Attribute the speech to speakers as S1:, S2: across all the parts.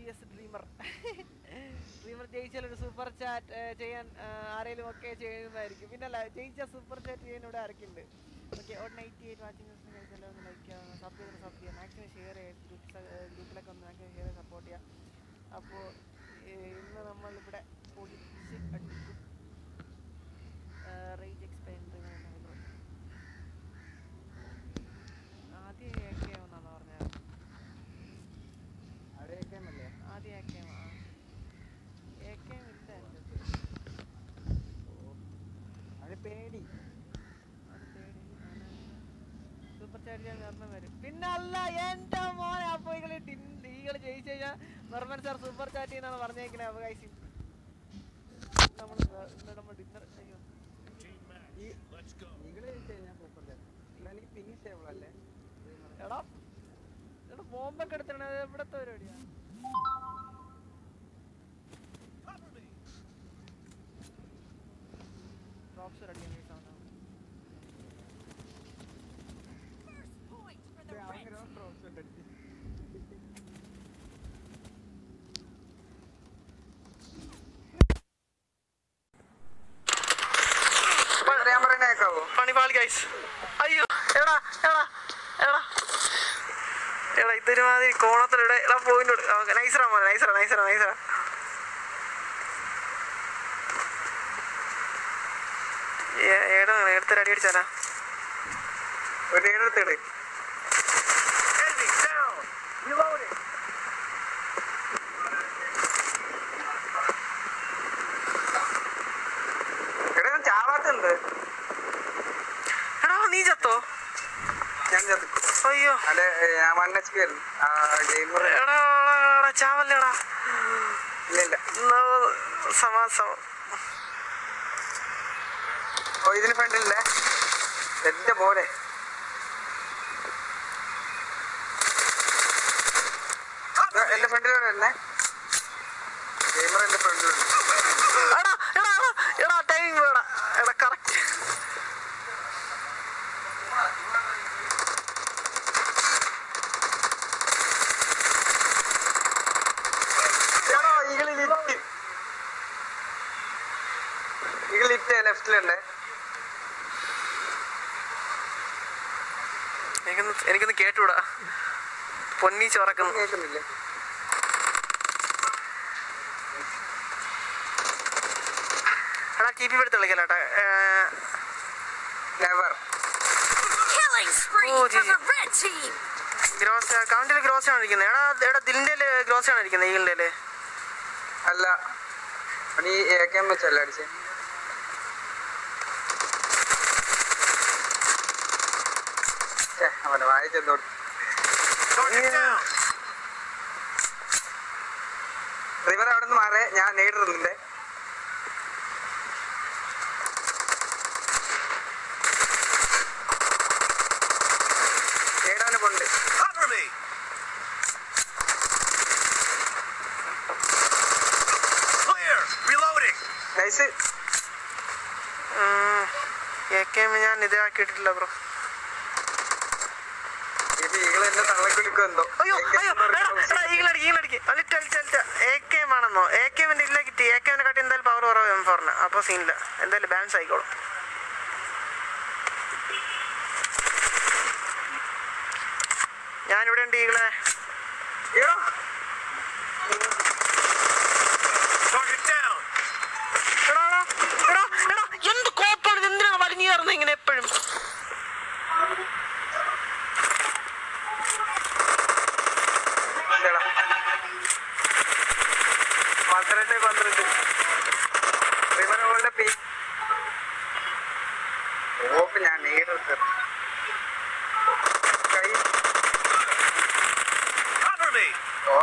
S1: S dreamer dreamer ജയിച്ചാൽ ഒരു super chat ചെയ്യാൻ ആ, ആരേലും ഒക്കെ ചെയ്യുന്നതായിരിക്കും പിന്നെ അല്ല ജയിച്ച സൂപ്പർ ചാറ്റ് ചെയ്യാൻ ഇവിടെ ആരൊക്കെയുണ്ട് okay on ninety eight watching കഴിച്ചാലോ ഒന്ന് ലൈക്ക് ചെയ്യുക സബ് ചെയ്ത് സബ് ചെയ്യുക മാക്സിമം ഷെയർ ചെയ്യുക ഗ്രൂപ്പ്സ് ഗ്രൂപ്പിലൊക്കെ ഒന്ന് മാക്സിമം ഷെയർ ചെയ്ത് സപ്പോർട്ട് ചെയ്യുക അപ്പോൾ ഇന്ന് നമ്മളിവിടെ പൊളിച്ച് അടിക്കും റേഞ്ച് എക്സ്പെൻഡ് ആദ്യം എ കെ എന്നാണ് പറഞ്ഞത്
S2: അവിടെയൊക്കെ അല്ലേ
S1: ആദ്യം എ കെ എ കെ ഇല്ല എൻ്റെ
S2: അവന് പേടി
S1: അത് പേടി സൂപ്പർ ചാറ്റ് ചെയ്യാൻ നിർമ്മം വരും പിന്നെ അല്ല എന്റെ മോനെ അപ്പൊ ഇങ്ങള് ഈകള് ജയിച്ചു കഴിഞ്ഞാൽ നിർമ്മൻ സാർ സൂപ്പർ ചാറ്റ് ചെയ്യുന്നാണ് പറഞ്ഞേക്കണേ അപ്പൊ കൈസി നമ്മൾ ഇന്ന് നമ്മൾ ഡിന്നർ അയ്യോ
S2: ഈ നിങ്ങള് കഴിഞ്ഞാൽ സൂപ്പർ എന്നാൽ ഈ പിങ് സ്റ്റേബിൾ അല്ലേ
S1: എടാ എടാ ബോംബൊക്കെ എടുത്തണ എവിടത്തെ പരിപാടിയാ ഡ്രോപ്സ് റെഡി ആണ്
S2: അങ്ങനെ ഡ്രോപ്സ് ഉണ്ട് ഞാൻ പറയുന്ന കേക്കാവോ
S1: പണിപാളി ഗൈസ് അയ്യോ എടാ എടാ എടാ എടാ ഇതൊരുമാതിരി കോണത്തിലൂടെ എടാ പോയിന്റ് നൈസറാ മോനെ നൈസറാ നൈസറാ നൈസറാ ഏടാ എടുത്തൊരു അടി അടിച്ചാലാ
S2: ഒരു എടുത്തിട് എടാ ഞാൻ ചാവാത്തുണ്ട്
S1: എടാ നീ ചത്തോ
S2: ഞാൻ ചത്തു
S1: അയ്യോ
S2: അല്ലെ ഞാൻ വൺ എച്ച് പി ആയിരുന്നു ഗെയിമർ
S1: എടാ എടാ, എടാ ചാവല്ലേടാ
S2: ഇല്ല ഇല്ല
S1: എന്നാ സമാസം
S2: ഓ ഇതിന് ഫ്രണ്ടില്ലേ എന്റെ പോലെ ദാ, എന്റെ ഫ്രണ്ടിലൂടെ തന്നെ ഗെയിമർ എന്റെ ഫ്രണ്ടിലുണ്ട്
S1: എടാ എടാ എടാ, എടാ ടൈമിംഗ് വേടാ എടാ കറക്റ്റ്
S2: എടോ, ഈഗിള് ലിറ്റ് ഈഗിൾ ലിറ്റ് ലെഫ്റ്റിലുണ്ട്
S1: എനിക്കൊന്ന് എനിക്കൊന്ന് കേട്ടുകൂടാ പൊന്നി ചോറക്കുന്നു
S2: കേൾക്കുന്നില്ലേ
S1: എടാ ടി പി എടുത്ത് കളിക്കല്ലേട്ടാ
S2: never
S3: Killing spree
S1: Oh,
S3: for
S1: GG.
S3: the red team.
S1: Gross കൗണ്ടിൽ ഗ്രോസ് ആണ് ഇരിക്കുന്നത് എടാ എടാ ദിലിന്റെ ഗ്രോസ് ആണ് ഇരിക്കുന്നത് ഈഗിളിന്റെ
S2: അല്ല നീ എ കെ എം വെച്ചല്ല അടിച്ചേ ഛെ, അവനെ വായിച്ചെന്തോ റിവർ അവിടെ നിന്ന് മാറേ ഞാൻ നേടിരുന്നില്ലേ നേടാന് കൊണ്ട്
S4: Cover me! Clear! Reloading!
S2: Nice
S1: A K ഞാൻ ഇതാക്കിയിട്ടില്ല ബ്രോ
S2: ഇത് ഈകൾ എന്നെ തള്ളക്കുലിക്കും എന്തോ
S1: അയ്യോ അയ്യോ എടാ എടാ ഈഗിളടിക്ക് ഈഗിളടിക്ക് അലിറ്റ് അലിറ്റ് അലിറ്റ് എ കെ എം ആണെന്നോ എ കെ എമ്മിന്റെ ഇല്ല കിട്ടി എ കെ എമ്മിനെ കാട്ടി എന്തായാലും പവർ കുറവ് എം ഫോറിന് അപ്പോൾ സീനില്ല എന്തായാലും ബാലൻസ് ആയിക്കോളും ഞാനിവിടെ ഉണ്ട് ഈകളെ
S2: ഈടാ
S4: Target down!
S1: എടാ എടാ എടാ എടാ എന്ത് കോപ്പാണ് ഇത് എന്തിനാണ് വലിഞ്ഞു കയറുന്നത് ഇങ്ങനെ എപ്പോഴും
S2: ഇതെടാ. പന്ത്രണ്ട് പന്ത്രണ്ട് റിവറുകളുടെ പി ഓപ്പ് ഞാൻ നേരിട്ട് കൈ
S4: Cover me!
S2: ഓ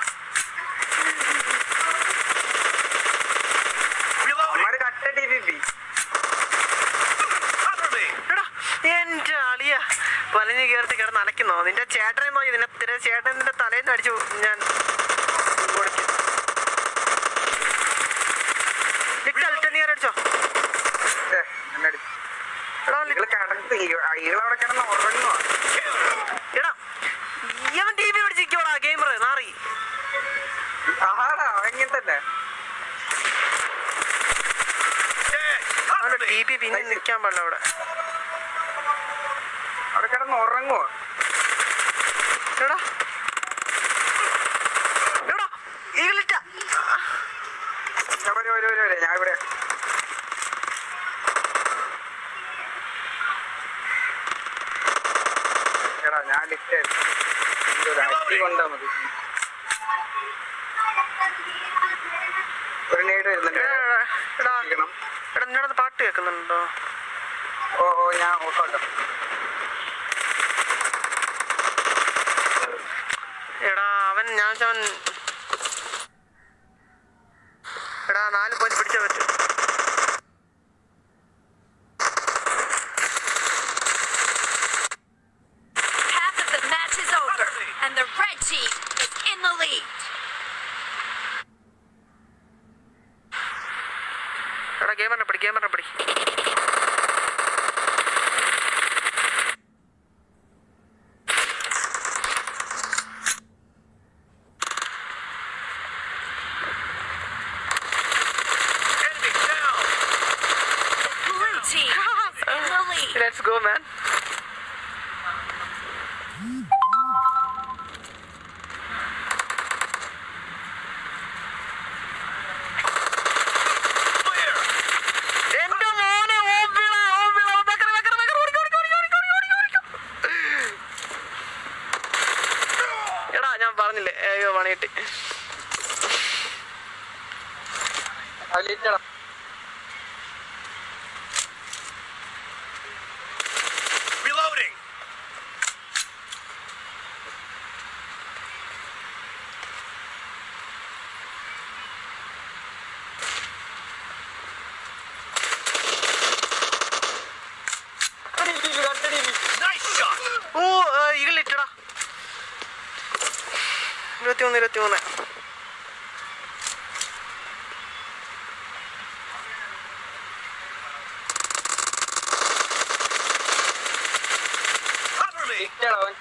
S4: Reloading!
S2: അമ്മര് കട്ട T V P
S4: Cover me!
S1: എടാ എന്റെ അളിയ വലിഞ്ഞു കയറി കിടന്ന് അലക്കുന്നോ നിന്റെ ചേട്ടനെ നോക്കി നിന്നെ തിര ചേട്ടൻ നിന്റെ തലേന്ന് അടിച്ചു ഞാൻ കൊടുക്കും ലിറ്റ് അലിറ്റ് നീ അടിച്ചോ
S2: എന്നടി
S1: എടാ
S2: ഇകള് കിടന്ന് ഈകളവിടെ കിടന്ന് ഉറങ്ങുവാ
S4: Kill!
S1: എടാ ഇവൻ ടി വി പിടിച്ചിരിക്കോടാ ഗെയിമർ നാറി
S2: ഇങ്ങനെ തന്നെ
S4: Dead.
S5: അവിടെ
S4: Cover
S5: ടി
S4: me.
S5: പി പിന്നെ നിൽക്കാൻ പാടില്ല അവിടെ
S2: അവിടെ കിടന്ന് ഉറങ്ങുവോ
S5: എടാ എടാ ഈഗിളിറ്റ
S2: ഞാൻ വരും വരും വരും വരും ഞാൻ ഇവിടെ എടാ ഞാൻ ലിഫ്റ്റ് ഒരു അടി കൊണ്ടാ മതി ഒരു നേട് വരുന്നുണ്ട്
S5: എടാ എടാ
S2: ഇരിക്കണം.
S5: എടാ നിന്നോട് പാട്ട് കേൾക്കുന്നുണ്ടോ
S2: ഓ ഓ ഞാൻ ഓഫാക്കാം
S5: എടാ അവൻ ഞാൻ അവൻ എടാ നാല് പോയിന്റ് പിടിച്ചാ പറ്റും
S3: Half of the match is over, and the red team is in the lead.
S5: എടാ ഗെയിമറിനെ പിടി ഗെയിമറിനെ പിടി
S4: Enemy down.
S3: The blue team is in the lead.
S5: Let's go man
S4: Clear.
S5: എന്റെ മോനെ ഓപ്പിള ഓപ്പിള ബക്കറ ബക്കറ ബക്കറ ഓടിക്കോ ഓടിക്കോ ഓടിക്കോ ഓടിക്കോ ഓടിക്കോ ഓടിക്കോ എടാ ഞാൻ പറഞ്ഞില്ലേ അയ്യോ പണിയിട്ട്
S2: അതിലിട്ടടാ
S4: Reloading. Nice shot.
S5: ഓ ഇകളിട്ടടാ ഇരുപത്തി മൂന്ന് ഇരുപത്തി മൂന്ന്
S4: Cover me.
S2: ഇട്ടടാ അവൻ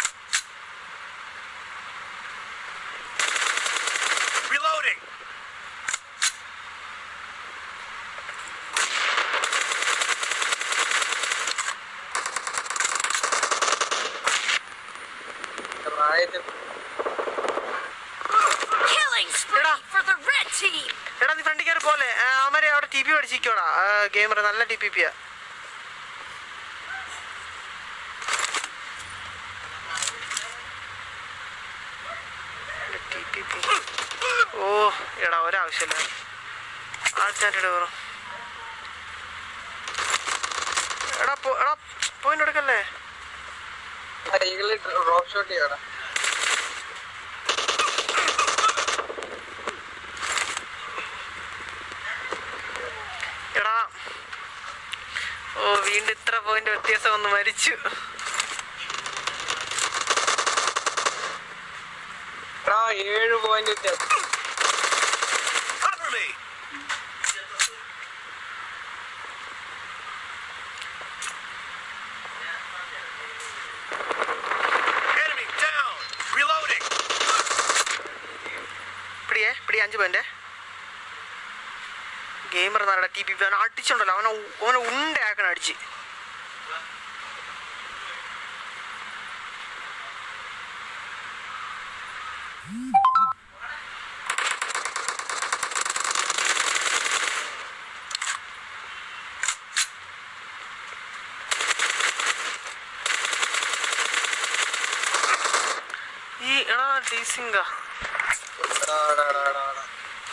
S4: Reloading.
S2: പ്രായത്തിൽ
S3: Killing spree for the red team.
S5: എടാ നീ ഫ്രണ്ടിൽ കയറി പോലെ അവന്മാരെ അവിടെ ടി പി പഠിച്ചിരിക്കോടാ ഗെയിമർ നല്ല ടി പി പിയാ ഓ എടാ ഒരാവശ്യമില്ല ആൾക്കാരുടെ കയറും എടാ പോ എടാ പോയിന്റ് എടുക്കല്ലേ
S2: ഈഗിൾ ഡ്രോപ്പ് ഷോട്ട് ചെയ്യടാ
S5: എടാ ഓ വീണ്ടും ഇത്ര പോയിന്റ് വ്യത്യാസം ഒന്ന് മരിച്ചു
S2: എടാ ഏഴ് പോയിന്റ് വ്യത്യാസം
S4: Cover me. Enemy down. Reloading.
S5: പിടിയേ പിടി അഞ്ച് പോയിന്റ് ഗെയിമർ നല്ല ടി പി അവനെ അടിച്ചുണ്ടല്ലോ അവനെ ഉ- അവനെ ഉണ്ടയാക്കണം അടിച്ച് ഈ എടാ ഡീസിങ്കാ
S2: എടാ, എടാ, എടാ, എടാ, എടാ.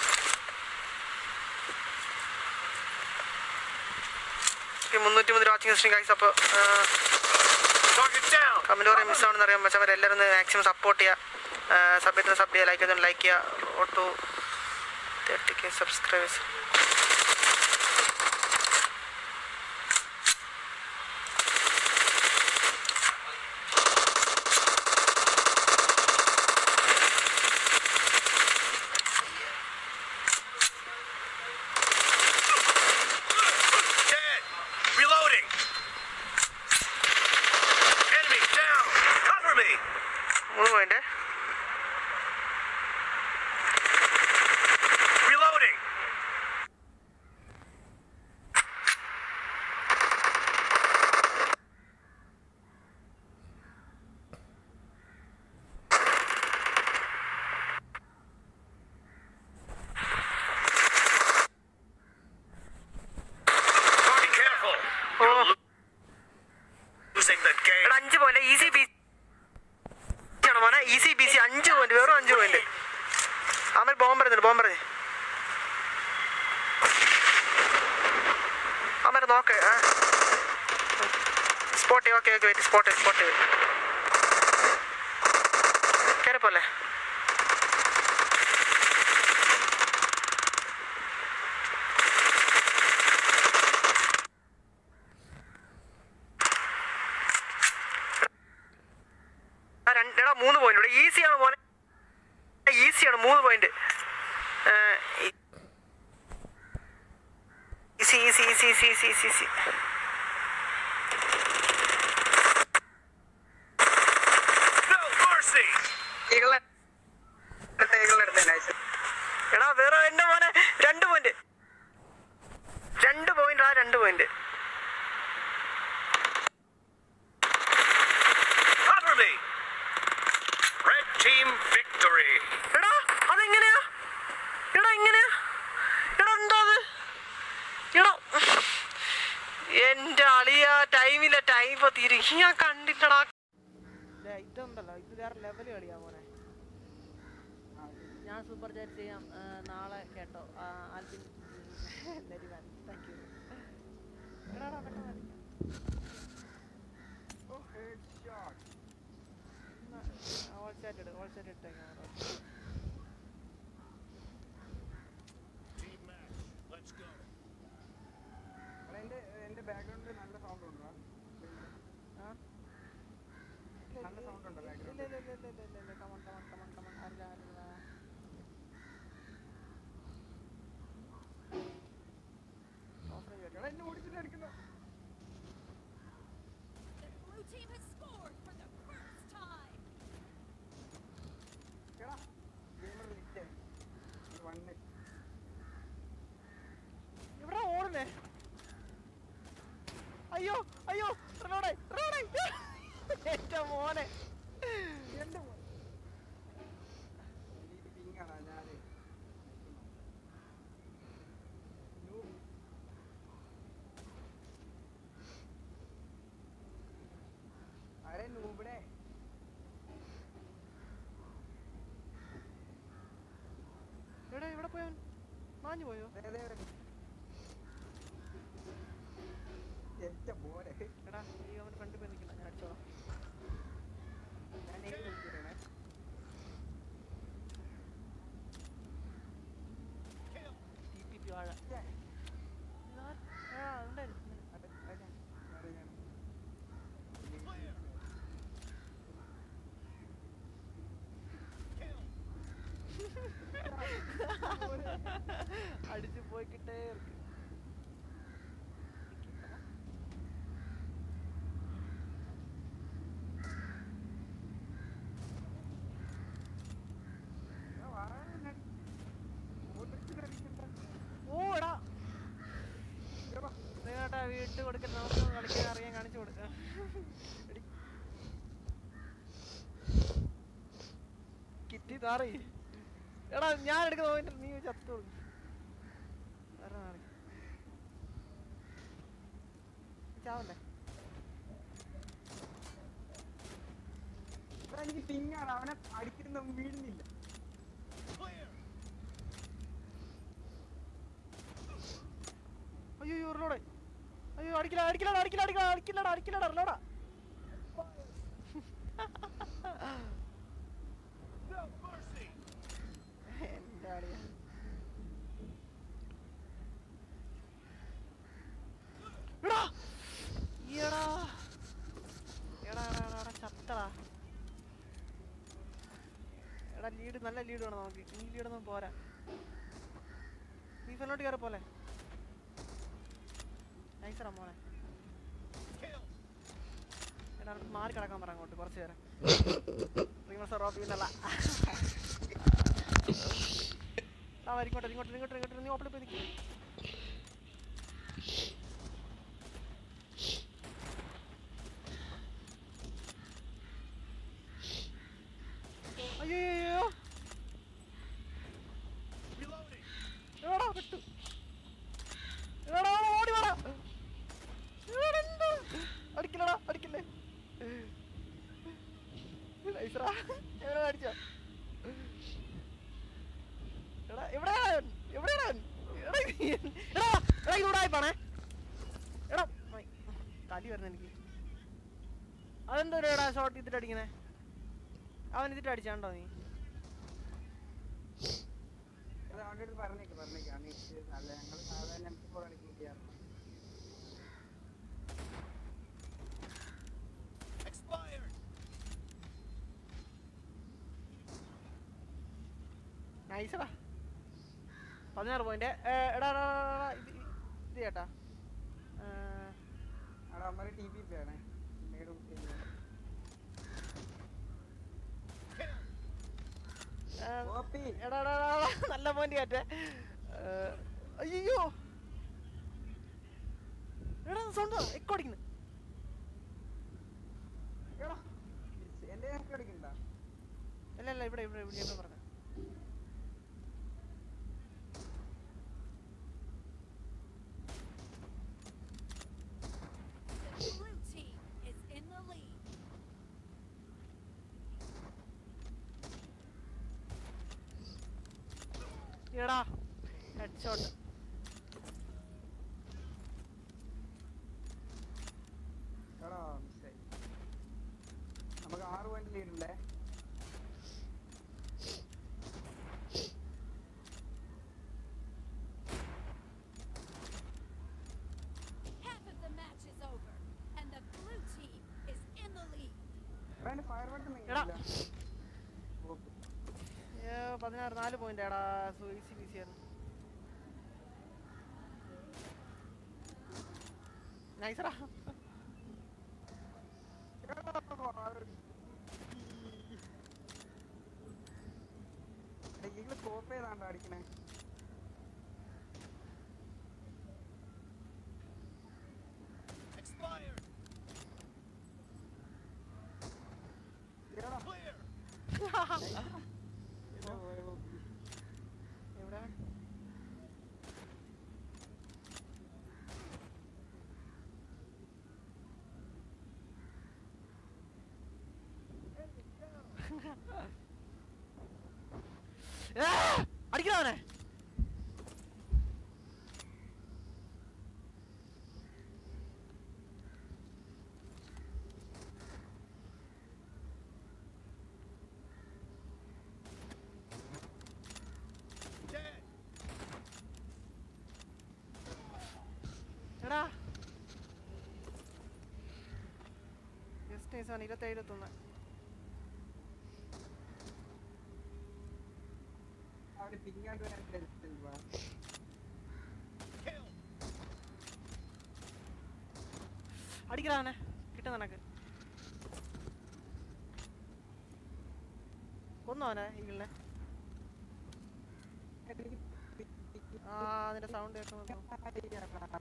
S5: മുന്നൂറ്റി മൂന്ന് വാച്ചിങ് ഹിസ്റ്ററി ഗൈസ് അപ്പോൾ
S4: Target down.
S5: കമൻറ്റ് പറയാൻ മിസ്സാണെന്ന് അറിയാൻ വെച്ചാൽ എല്ലാവരും മാക്സിമം സപ്പോർട്ട് ചെയ്യുക സബ്മിറ്റ് സബ് ചെയ്യുക ലൈക്ക് ചെയ്ത് ലൈക്ക് ചെയ്യുക auto thirty K subscribers
S4: Dead. Reloading. Enemy down. Cover me.
S5: മൂന്ന് പോയിന്റ് പോയിന്റ് വെറും അഞ്ച് പോയിന്റ് അവൻ ബോംബ് എറിഞ്ഞു ബോംബ് എറിഞ്ഞു അവൻ നോക്ക് spot okay okay wait spot spot കയറിപ്പോലെ ആ രണ്ട് എടാ മൂന്ന് പോയിന്റ് ഇവിടെ ഈസിയാണ് മോനെ ഈസിയാണ് മൂന്ന് point easy easy easy easy easy easy easy
S4: No mercy!
S2: ഈകളെ എടുത്തേ ഈകളെ എടുത്തേ നൈസ്
S5: എടാ വേറെ എന്റെ മോനെ രണ്ട് പോയിന്റ് രണ്ട് പോയിന്റ് ആ രണ്ട് point
S4: Cover me! Red team victory!
S5: എടാ അതെങ്ങനെയാ എടാ എങ്ങനെയാ എടാ എന്താ അത് എടാ എന്റെ അളിയ ടൈമില്ല ടൈം തീരും ഞാൻ കണ്ടിട്ടടാ
S1: ദേ, ഇതുണ്ടല്ലോ ഇത് വേറെ ലെവൽ കളിയാ മോനെ ഞാൻ സൂപ്പർ ചാറ്റ് ചെയ്യാം ആ, നാളെ കേട്ടോ ആ, ആൽബിൻ നരിമാൻ താങ്ക് യു എടാടാ പെട്ടെന്ന് കളിക്കാം.
S2: ഓ ഹെഡ് ഷോട്ട്
S1: എന്നാ, ഓൾ ചാറ്റ് ഇട് ഓൾ ചാറ്റ് ഇട്ടേക്കാം
S4: Team match. Let's go.
S2: എന്റെ എന്റെ ബാക്ക്ഗ്രൗണ്ടിൽ നല്ല സൗണ്ട് ഉണ്ടോ
S1: ആ
S2: നല്ല സൗണ്ട് ഉണ്ടോ
S1: ഇല്ല
S2: ബാക്ക്ഗ്രൗണ്ടിൽ
S1: ഇല്ല ഇല്ല ഇല്ല ഇല്ല ഇല്ല കമൺ കമൺ കമൺ കമൺ അറിയില്ല അറിയില്ല ഓഫർ കേട്ടോ
S2: എടാ എന്നെ ഓടിച്ചിട്ട് അടിക്കുന്നു
S3: The blue team has scored for the first time.
S2: എടാ ഗെയിമർ ലിറ്റ് വണ്ണ്
S1: ഇവിടെ ഓടുന്നേ അയ്യോ അയ്യോ റോഡേ റോഡേ എന്റെ മോനെ
S2: എന്റെ മോൻ. എനിക്ക് പിങ്ങാടാ ഞാന് നൂ- അരെ നൂബിടെ
S1: എടാ ഇവിടെ പോയവൻ മാഞ്ഞു പോയോ
S2: ദേ, ദേ, ദേ. എന്റെ മോനെ
S1: എടാ ഈ അവൻ ഫ്രണ്ടിൽ പോയി നിൽക്കണം ഞാൻ അടിച്ചോളാം
S2: ഞാൻ ഏത് വിളിച്ചിട്ടേ
S1: ടി പി പി വാഴ ഇതാ- ആ ഉണ്ടായിരുന്നു
S2: അതെ അതെ അതെ ഞാൻ
S1: അടിച്ചു പോയിക്കിട്ടേ ഇருக்கு
S2: എടാ, വാടാ എന്നെ. ഓടിച്ചിട്ട് അടിക്കണ്ട.
S1: ഓ എടാ
S2: എടാ,
S1: നേട്ടാ വീട്ട് കൊടുക്കാൻ നമുക്ക് കളിക്കാൻ അറിയാൻ കാണിച്ചു കൊടുക്കാം കിറ്റി താറി എടാ ഞാൻ എടുക്കുന്ന പോയിന്റ് നീ ചത്തോളൂ വേറെ നാളെ ചാവല്ലേ
S2: എടാ, എനിക്ക് പിങ്ങാണ് അവനെ അടിക്കുന്ന വീഴുന്നില്ല
S1: അയ്യോ ഉരുളോടെ അയ്യോ അടിക്കില്ല അടിക്കില്ലടാ അടിക്കില്ല അടിക്കില്ല അടിക്കില്ലടാ അടിക്കില്ലടാ ഉരുളോടാ
S4: No mercy!
S1: എന്റെ അളിയാ എടാ ഈയെടാ. എടാ എടാ എടാ എടാ ചത്തടാ എടാ ലീഡ് നല്ല ലീഡ് വേണം നമുക്ക് ഈ ലീഡൊന്നും പോരാ നീ ഫ്രണ്ടോട്ട് കയറി പോലെ നൈസറാ മോനെ എടാ അടുത്ത് മാറി കിടക്കാൻ പറ അങ്ങോട്ട് കുറച്ച് നേരം റിമസ് റോബി എന്നല്ല ആ വരി ഇങ്ങോട്ട് ഇങ്ങോട്ട് ഇങ്ങോട്ട് ഇങ്ങോട്ട് നീ ഓപ്പണിൽ പോയി നിൽക്കും അയ്യോ അയ്യോ
S4: Reloading!
S1: എടാ വിട്ടു എടാ ഓടി വാടാ എടാ, എന്ത്? അടിക്കില്ലടാ അടിക്കില്ലേ നൈസറാ എവിടെ അടിച്ചോ എടാ എടാ ഇതൂടെ ആയിപ്പാണേ എടാ മൈ, കലി വരുന്ന എനിക്ക് അതെന്തോ എടാ ഷോട്ട് ഇതിട്ട് അടിക്കണേ അവൻ ഇതിട്ട് അടിച്ചാണ്ടോ നീ
S2: അത് അവൻ്റെ അടുത്ത് പറഞ്ഞേക്ക് പറഞ്ഞേക്ക് അവന് ഇത് അല്ല ഞങ്ങൾ സാധാരണ എം ഫോർ ആണ് യൂസ് ചെയ്യാറ്
S4: Expired.
S1: നൈസടാ പതിനാറ് പോയിന്റ് എടാ എടാ, എടാ, എടാ, ഇത് ഇത് ചേട്ടാ
S2: അവിടെ അമ്മ ടി പി പി ആണ് മേഡ് കോപ്പി
S1: എടാ എടാ, എടാ, എടാ, നല്ല പോയിന്റ് കയറ്റേ അയ്യോ എടാ സൗണ്ട് എക്കോ അടിക്കുന്നു
S2: എടാ എന്റെ ഞങ്ങൾക്ക് അടിക്കണ്ട
S1: അല്ല അല്ല ഇവിടെ ഇവിടെ ഇവിടെ ഇവിടെ പറഞ്ഞ
S3: The blue team is in the lead.
S1: എടാ ഹെഡ് ഷോട്ട്
S2: എടാ മിസ്സായി നമുക്ക് ആറ് പോയിന്റ് ലീഡ് ഉണ്ടേ
S3: Half of the match is over, and the blue team is in the lead.
S2: എടാ എന്റെ ഫയർ ബട്ടൺ
S1: എടാ.
S2: കോപ്പി
S1: പതിനാറ് നാല് പോയിന്റ് എടാ ഈസി ബിസി ആണ് നൈസറാ
S2: ഈകള് കോപ്പി ചെയ്താണ്ടോ അടിക്കണേ
S4: Expired.
S2: എടാ
S4: Clear.
S2: ഇത് പോയ കോപ്പി.
S1: എവിടെ അടിക്കണവനെ
S4: Dead.
S1: എടാ ജസ്റ്റ് നൈസാണ് ഇരുപത്തേഴ് ഇരുപത്തൊന്ന്
S2: അവിടെ പിങ്ങാണ്ട് വരാൻ കഴിച്ചില്ല
S4: Kill.
S1: അടിക്കണവനെ കിട്ടും നിനക്ക് കൊന്നവനെ ഈകളിനെ ആ അതിന്റെ സൗണ്ട് കേൾക്കുന്നു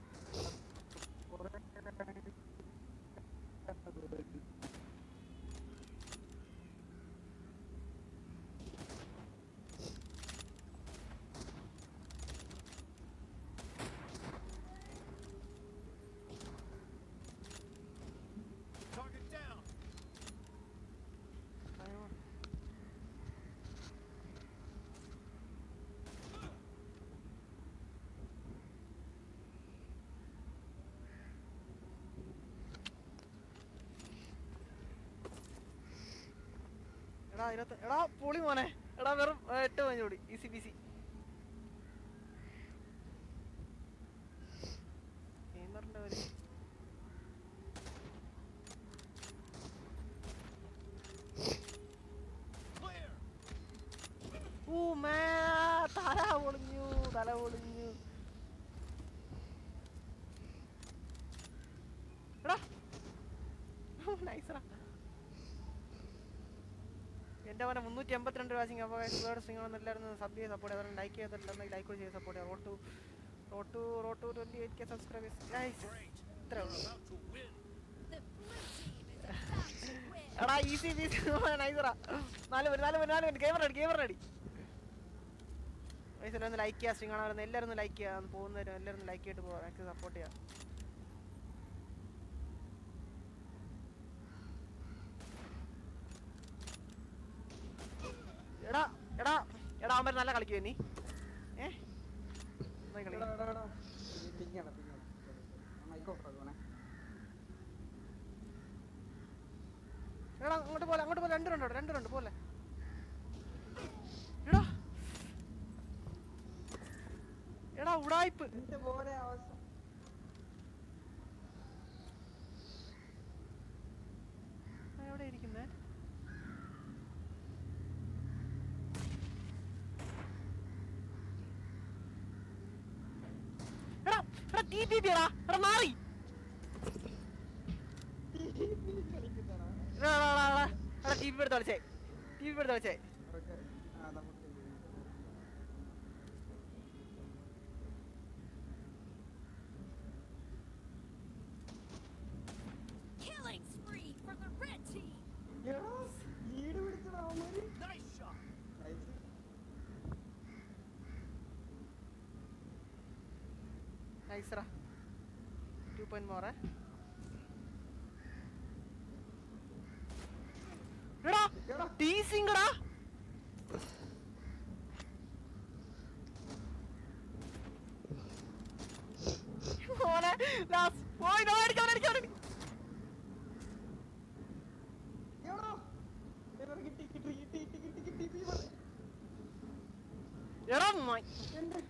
S4: Target down.
S1: എടാ ഇരുപത്തി എടാ പൊളി മോനെ എടാ വെറും ഏ, എട്ട് പതിനഞ്ച് കൂടി ഈസി ബിസി ഗെയിമറിന്റെ ഒരു
S4: Clear.
S1: ഊ മേ തല പൊളിഞ്ഞു തല പൊളിഞ്ഞു എടാ നൈസറാ എൻ്റെ അവനെ മുന്നൂറ്റി എൺപത്തിരണ്ട് വാച്ചിങ് അപ്പോൾ ഒരുപാട് സ്ട്രിങ്ങൊന്നും എല്ലാവരും സബ് ചെയ്ത് സപ്പോർട്ട് ചെയ്യാൻ ലൈക്ക് ചെയ്തിട്ടുണ്ടെങ്കിൽ ലൈക്ക് ചെയ്ത് സപ്പോർട്ട് ചെയ്യാം റോട്ടു റോട്ടു റോട്ടു twenty eight K subscribers
S4: Great.
S1: ഇത്രേ ഉള്ളൂ
S4: About to win.
S3: The blue team is about to win.
S1: എടാ ഈസി ബീസി നൈസറാ നാല് പേര് നാല് പേര് നാല് പേര് ഗെയിമർ അടി ഗെയിമർ അടി വയസ്സിൽ ഒന്ന് ലൈക്ക് ചെയ്യുക സ്ട്രിങ് കാണാൻ എല്ലാവരും ഒന്ന് ലൈക്ക് ചെയ്യുക പോകുന്നവരും എല്ലാവരും ഒന്ന് ലൈക്ക് ചെയ്തിട്ട് പോകാം എനിക്ക് സപ്പോർട്ട് ചെയ്യാം എടാ എടാ എടാ അവന്മാർ നല്ല കളിക്കുവേ നീ ഏ നന്നായി കളി
S2: എടാ, എടാ, എടാ. ഇത് പിങ്ങാണ്, പിങ്ങാണ്. ആ, mic off ആക്കുവാണേ.
S1: എടാ അങ്ങോട്ട് പോലെ അങ്ങോട്ട് പോലെ രണ്ട് രണ്ടോ രണ്ട് രണ്ട് പോലെ എടാ എടാ ഉടായിപ്പ്
S2: എന്റെ പോലെ അവസ്ഥ
S1: ആ, എവിടെ ഇരിക്കുന്നേ എടാ എടാ ടി പി പി എടാ എടാ മാറി എടാ എടാ എടാ എടാ എടാ ടി പി എടുത്ത് കളിച്ചേ ടി പി എടുത്ത് കളിച്ചേ
S2: അവർക്ക് ആ, നമുക്ക്
S3: Killing spree for the red team.
S2: എടാ, lead പിടിച്ചെടാ അവന്മാര്.
S4: Nice shot.
S2: Nice.
S1: നൈസറാ ടു പോയിന്റ് മോറെ എടാ
S2: എടാ,
S1: ടീസിംഗടാ മോനെ ലാസ്റ്റ് പോയി നോ അടിക്കാൻ അടിക്കാൻ
S2: എടാ. ഇവർക്ക് കിട്ടി, കിട്ടി, കിട്ടി, കിട്ടി, കിട്ടി, കിട്ടി, കിട്ടി.
S1: എടാ മൈ
S2: എന്റെ